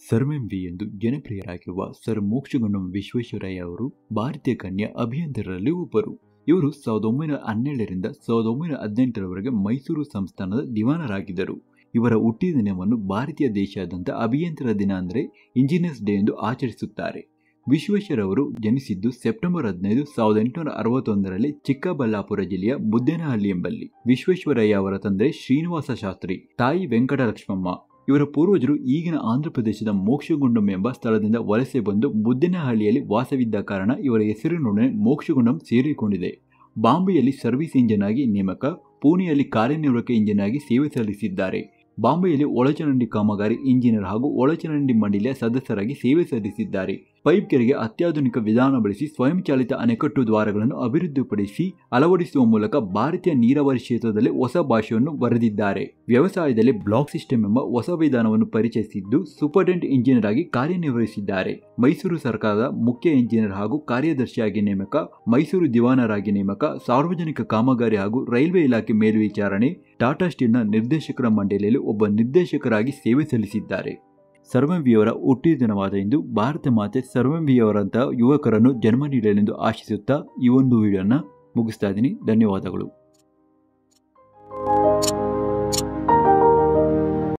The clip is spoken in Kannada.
ಸರ್ ಎಂ ವಿ ಎಂದು ಜನಪ್ರಿಯರಾಗಿರುವ ಸರ್ ಮೋಕ್ಷಗುಂಡಂ ವಿಶ್ವೇಶ್ವರಯ್ಯ ಅವರು ಭಾರತೀಯ ಕನ್ಯಾ ಅಭಿಯಂತರರಲ್ಲಿ ಒಬ್ಬರು ಇವರು ಸಾವಿರದ ಒಂಬೈನೂರ ಹನ್ನೆರಡರಿಂದ ಸಾವಿರದ ಒಂಬೈನೂರ ಹದಿನೆಂಟರವರೆಗೆ ಮೈಸೂರು ಸಂಸ್ಥಾನದ ದಿವಾನರಾಗಿದ್ದರು ಇವರ ಹುಟ್ಟಿದ ದಿನವನ್ನು ಭಾರತೀಯ ದೇಶಾದ್ಯಂತ ಅಭಿಯಂತರ ದಿನ ಅಂದರೆ ಇಂಜಿನಿಯರ್ಸ್ ಡೇ ಎಂದು ಆಚರಿಸುತ್ತಾರೆ ವಿಶ್ವೇಶ್ವರವರು ಜನಿಸಿದ್ದು ಸೆಪ್ಟೆಂಬರ್ ಹದಿನೈದು ಸಾವಿರದ ಎಂಟುನೂರ ಅರವತ್ತೊಂದರಲ್ಲಿ ಚಿಕ್ಕಬಳ್ಳಾಪುರ ಜಿಲ್ಲೆಯ ಮುದ್ದೇನಹಳ್ಳಿ ಎಂಬಲ್ಲಿ ವಿಶ್ವೇಶ್ವರಯ್ಯ ಅವರ ತಂದೆ ಶ್ರೀನಿವಾಸ ಶಾಸ್ತ್ರಿ ತಾಯಿ ವೆಂಕಟಲಕ್ಷ್ಮಮ್ಮ ಇವರ ಪೂರ್ವಜರು ಈಗಿನ ಆಂಧ್ರಪ್ರದೇಶದ ಮೋಕ್ಷಗುಂಡಂ ಎಂಬ ಸ್ಥಳದಿಂದ ವಲಸೆ ಬಂದು ಮುದ್ದೇನಹಳ್ಳಿಯಲ್ಲಿ ವಾಸವಿದ್ದ ಕಾರಣ ಇವರ ಹೆಸರಿನೊಡನೆ ಮೋಕ್ಷಗುಂಡಂ ಸೇರಿಕೊಂಡಿದೆ ಬಾಂಬೆಯಲ್ಲಿ ಸರ್ವಿಸ್ ಇಂಜಿನ್ ಆಗಿ ನೇಮಕ ಪುಣೆಯಲ್ಲಿ ಕಾರ್ಯನಿರ್ವಾಹಕ ಇಂಜಿನ್ ಆಗಿ ಸೇವೆ ಸಲ್ಲಿಸಿದ್ದಾರೆ ಬಾಂಬೆಯಲ್ಲಿ ಒಳಚರಂಡಿ ಕಾಮಗಾರಿ ಇಂಜಿನಿಯರ್ ಹಾಗೂ ಒಳಚರಂಡಿ ಮಂಡಳಿಯ ಸದಸ್ಯರಾಗಿ ಸೇವೆ ಸಲ್ಲಿಸಿದ್ದಾರೆ ಪೈಪ್ ಕೆರೆಗೆ ಅತ್ಯಾಧುನಿಕ ವಿಧಾನ ಬಳಸಿ ಸ್ವಯಂಚಾಲಿತ ಅಣೆಕಟ್ಟು ದ್ವಾರಗಳನ್ನು ಅಭಿವೃದ್ಧಿಪಡಿಸಿ ಅಳವಡಿಸುವ ಮೂಲಕ ಭಾರತೀಯ ನೀರಾವರಿ ಕ್ಷೇತ್ರದಲ್ಲಿ ಹೊಸ ಭಾಷೆಯನ್ನು ಬರೆದಿದ್ದಾರೆ ವ್ಯವಸಾಯದಲ್ಲಿ ಬ್ಲಾಕ್ ಸಿಸ್ಟಮ್ ಎಂಬ ಹೊಸ ವಿಧಾನವನ್ನು ಪರಿಚಯಿಸಿದ್ದು ಸೂಪರ್ಡೆಂಟ್ ಇಂಜಿನಿಯರ್ ಆಗಿ ಕಾರ್ಯನಿರ್ವಹಿಸಿದ್ದಾರೆ ಮೈಸೂರು ಸರ್ಕಾರದ ಮುಖ್ಯ ಇಂಜಿನಿಯರ್ ಹಾಗೂ ಕಾರ್ಯದರ್ಶಿಯಾಗಿ ನೇಮಕ ಮೈಸೂರು ದಿವಾನರಾಗಿ ನೇಮಕ ಸಾರ್ವಜನಿಕ ಕಾಮಗಾರಿ ಹಾಗೂ ರೈಲ್ವೆ ಇಲಾಖೆ ಮೇಲ್ವಿಚಾರಣೆ ಟಾಟಾ ಸ್ಟೀಲ್ನ ನಿರ್ದೇಶಕರ ಮಂಡಳಿಯಲ್ಲಿ ಒಬ್ಬ ನಿರ್ದೇಶಕರಾಗಿ ಸೇವೆ ಸಲ್ಲಿಸಿದ್ದಾರೆ ಸರ್ವಂವಿಯವರ ಹುಟ್ಟಿದ ದಿನವಾದ ಇಂದು ಭಾರತ ಮಾತೆ ಸರ್ವಂವಿಯವರಂತಹ ಯುವಕರನ್ನು ಜನ್ಮ ನೀಡಲೆಂದು ಆಶಿಸುತ್ತಾ ಈ ಒಂದು ವಿಡಿಯೋನ ಮುಗಿಸ್ತಾ ಇದ್ದೀನಿ ಧನ್ಯವಾದಗಳು